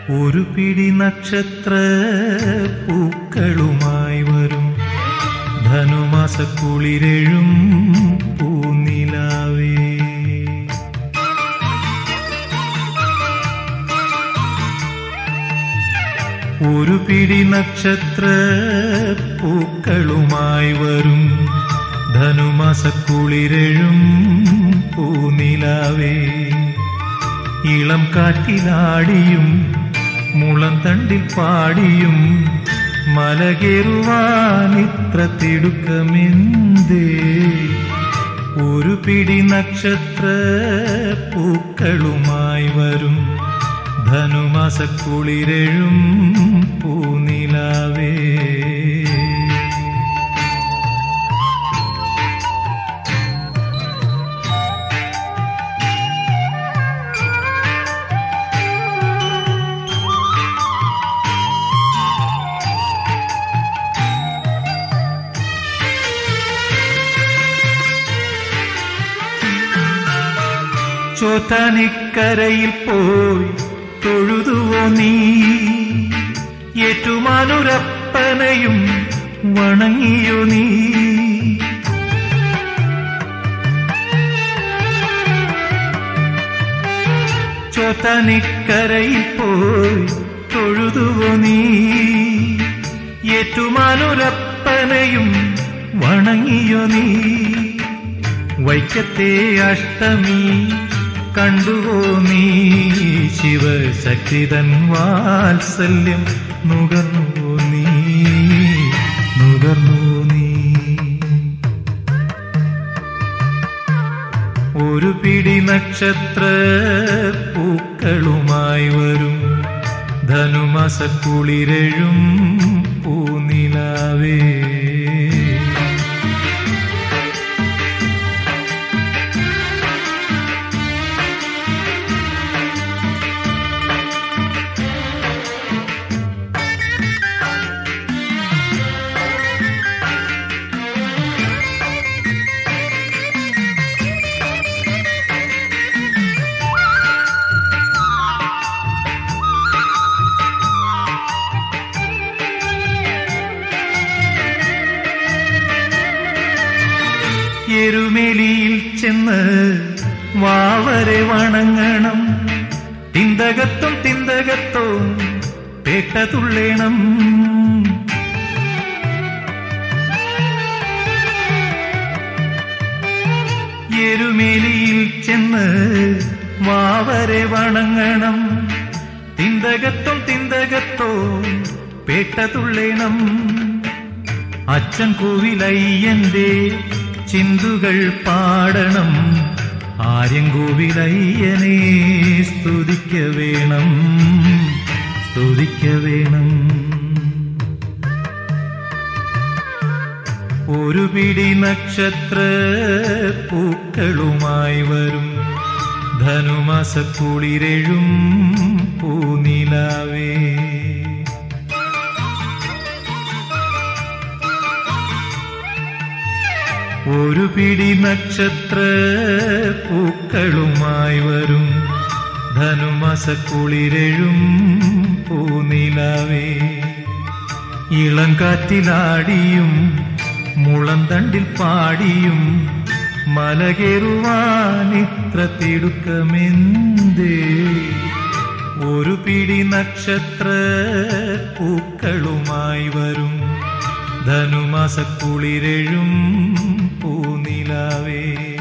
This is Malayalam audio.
ഒരു പിടി നക്ഷത്ര പൂക്കളുമായി വരും ധനുമാസക്കുളിരെഴും പൂനിലാവേ ഒരു പിടി നക്ഷത്ര പൂക്കളുമായി വരും ധനുമാസക്കുളിരെഴും പൂനിലാവേ ഇളം കാറ്റിലാടിയും മുളം തണ്ടിൽ പാടിയും മലകേറുവാനിത്ര തിടുക്കമെന്തേ ഒരു പിടി നക്ഷത്ര പൂക്കളുമായി വരും ധനുമാസക്കുളിരെഴും പൂനിലാവേ ചോറ്റാനിക്കരയിൽ പോയി തൊഴുതുവോ നീ ഏറ്റുമാനുരപ്പനയും വണങ്ങിയോ നീ ചോറ്റാനിക്കരയിൽ പോയി തൊഴുതുവോ നീ ഏറ്റുമാനുരപ്പനയും വണങ്ങിയോ നീ വൈക്കത്തെ അഷ്ടമി കണ്ടുവോ നീ ശിവശക്തിതൻ വാത്സല്യം നുകർന്നുവോ നീ നുകർന്നുവോ നീ ഒരു പിടി നക്ഷത്ര പൂക്കളുമായി വരും ധനുമാസക്കുളിരെഴും പൂനിലാവേ എരുമേലിയിൽ ചെന്ന് വാവരെ വണങ്ങണം തിന്തകത്തും തിന്തകത്തും പേട്ട തുള്ളേണം എരുമേലിയിൽ ചെന്ന് വാവരെ വണങ്ങണം തിന്തകത്തും തിന്തകത്തും പേട്ട തുള്ളേണം അച്ഛൻ കോവിലയ്യന്റെ ചിന്തുകൾ പാടണം ആര്യം കോവിലയ്യനെ സ്തുതിക്ക വേണം സ്തുതിക്ക വേണം ഒരു പിടി നക്ഷത്ര പൂക്കളുമായി വരും ധനുമാസക്കുളിരെഴും പൂനിലാവേ ഒരു പിടി നക്ഷത്ര പൂക്കളുമായി വരും ധനുമാസക്കുളിരെഴും പൂനിലാവേ ഇളം കാറ്റിലാടിയും മുളം തണ്ടിൽ പാടിയും മലകേറുവാനിത്ര തിടുക്കമെന്തേ ഒരു പിടി നക്ഷത്ര പൂക്കളുമായി വരും ധനുമാസക്കുളിരെഴും പൂനിലാവേ